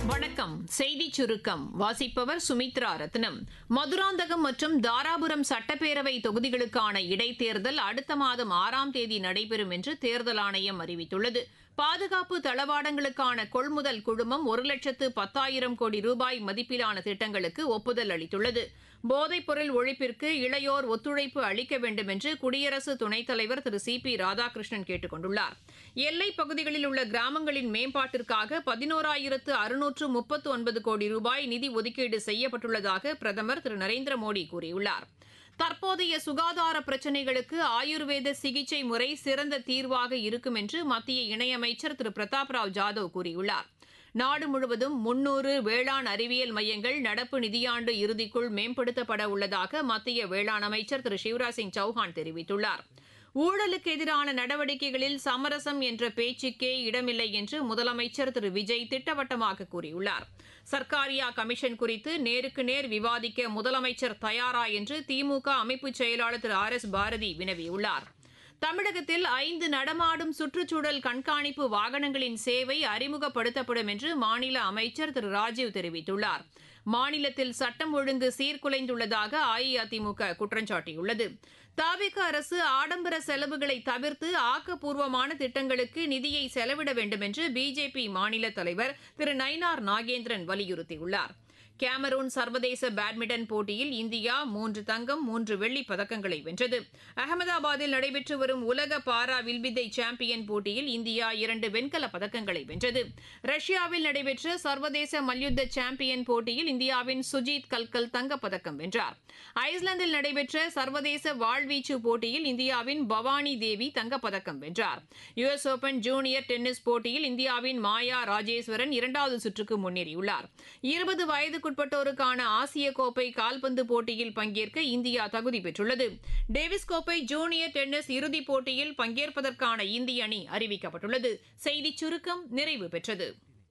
வணக்கம் செய்தி சுருக்கம் வாசிப்பவர் சுமித்ரா ரத்னம் மதுராந்தகம் மற்றும் தாராபுரம் சட்டப்பேரவை தொகுதிகளுக்கான இடைத்தேர்தல் அடுத்த மாதம் ஆறாம் தேதி நடைபெறும் என்று தேர்தல் ஆணையம் அறிவித்துள்ளது பாதுகாப்பு தளவாடங்களுக்கான கொள்முதல் குழுமம் ஒரு லட்சத்து பத்தாயிரம் கோடி ரூபாய் மதிப்பிலான திட்டங்களுக்கு ஒப்புதல் அளித்துள்ளது போதைப்பொருள் ஒழிப்பிற்கு இளையோர் ஒத்துழைப்பு அளிக்க வேண்டும் என்று குடியரசு துணைத் தலைவர் திரு சி பி ராதாகிருஷ்ணன் கேட்டுக் கொண்டுள்ளார் எல்லைப் பகுதிகளில் உள்ள கிராமங்களின் மேம்பாட்டிற்காக பதினோராயிரத்து அறுநூற்று முப்பத்து ஒன்பது கோடி ரூபாய் நிதி ஒதுக்கீடு செய்யப்பட்டுள்ளதாக பிரதமர் திரு நரேந்திர மோடி கூறியுள்ளார் தற்போதைய சுகாதார பிரச்சினைகளுக்கு ஆயுர்வேத சிகிச்சை முறை சிறந்த தீர்வாக இருக்கும் என்று மத்திய இணையமைச்சர் திரு பிரதாப் ராவ் ஜாதவ் கூறியுள்ளார் நாடு முழுவதும் முன்னூறு வேளாண் அறிவியல் மையங்கள் நடப்பு நிதியாண்டு இறுதிக்குள் மேம்படுத்தப்பட உள்ளதாக மத்திய வேளாண் அமைச்சர் திரு சிவராஜ் சிங் சௌஹான் தெரிவித்துள்ளார் ஊழலுக்கு எதிரான நடவடிக்கைகளில் சமரசம் என்ற பேச்சுக்கே இடமில்லை என்று முதலமைச்சர் திரு விஜய் திட்டவட்டமாக கூறியுள்ளார் சர்க்காரியா கமிஷன் குறித்து நேருக்கு நேர் விவாதிக்க முதலமைச்சர் தயாரா என்று திமுக அமைப்பு செயலாளர் திரு ஆர் எஸ் பாரதி வினவியுள்ளார் தமிழகத்தில் ஐந்து நடமாடும் சுற்றுச்சூழல் கண்காணிப்பு வாகனங்களின் சேவை அறிமுகப்படுத்தப்படும் என்று மாநில அமைச்சர் திரு ராஜீவ் தெரிவித்துள்ளார் மாநிலத்தில் சட்டம் ஒழுங்கு சீர்குலைந்துள்ளதாக அஇஅதிமுக குற்றம் சாட்டியுள்ளது தாவிக அரசு ஆடம்பர செலவுகளை தவிர்த்து ஆக்கப்பூர்வமான திட்டங்களுக்கு நிதியை செலவிட வேண்டும் என்று பிஜேபி மாநில தலைவர் திரு நயினார் நாகேந்திரன் வலியுறுத்தியுள்ளார் கேமரூன் சர்வதேச பேட்மிண்டன் போட்டியில் இந்தியா மூன்று தங்கம் மூன்று வெள்ளிப் பதக்கங்களை வென்றது அகமதாபாத்தில் நடைபெற்று வரும் உலக பாரா வில்வித்தை சாம்பியன் போட்டியில் இந்தியா இரண்டு வெண்கலப் பதக்கங்களை வென்றது ரஷ்யாவில் நடைபெற்ற சர்வதேச மல்யுத்த சாம்பியன் போட்டியில் இந்தியாவின் சுஜித் கல்கல் தங்கப்பதக்கம் வென்றார் ஐஸ்லாந்தில் நடைபெற்ற சர்வதேச வாழ்வீச்சு போட்டியில் இந்தியாவின் பவானி தேவி தங்கப்பதக்கம் வென்றார் யுஎஸ் ஓபன் ஜூனியர் டென்னிஸ் போட்டியில் இந்தியாவின் மாயா ராஜேஸ்வரன் இரண்டாவது சுற்றுக்கு முன்னேறியுள்ளார் இருபது வயதுக்குட்பட்டோருக்கான ஆசிய கோப்பை கால்பந்து போட்டியில் பங்கேற்க இந்தியா தகுதி பெற்றுள்ளது டேவிஸ் கோப்பை ஜூனியர் டென்னிஸ் இறுதிப் போட்டியில் பங்கேற்பதற்கான இந்திய அணி அறிவிக்கப்பட்டுள்ளது செய்திச் சுருக்கம் நிறைவு பெற்றது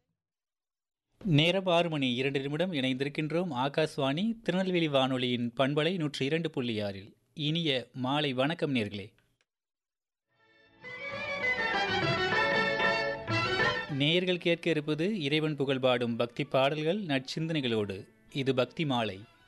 நேரம் ஆறு மணி இரண்டு நிமிடம் இணைந்திருக்கின்றோம் ஆகாஷ்வாணி திருநெல்வேலி வானொலியின் பண்பலை நூற்றி இரண்டு புள்ளி ஆறில் இனிய மாலை வணக்கம் நேர்களே நேயர்கள் கேட்க இருப்பது இறைவன் புகழ் பாடும் பக்தி பாடல்கள் நற்சிந்தனைகளோடு இது பக்தி மாலை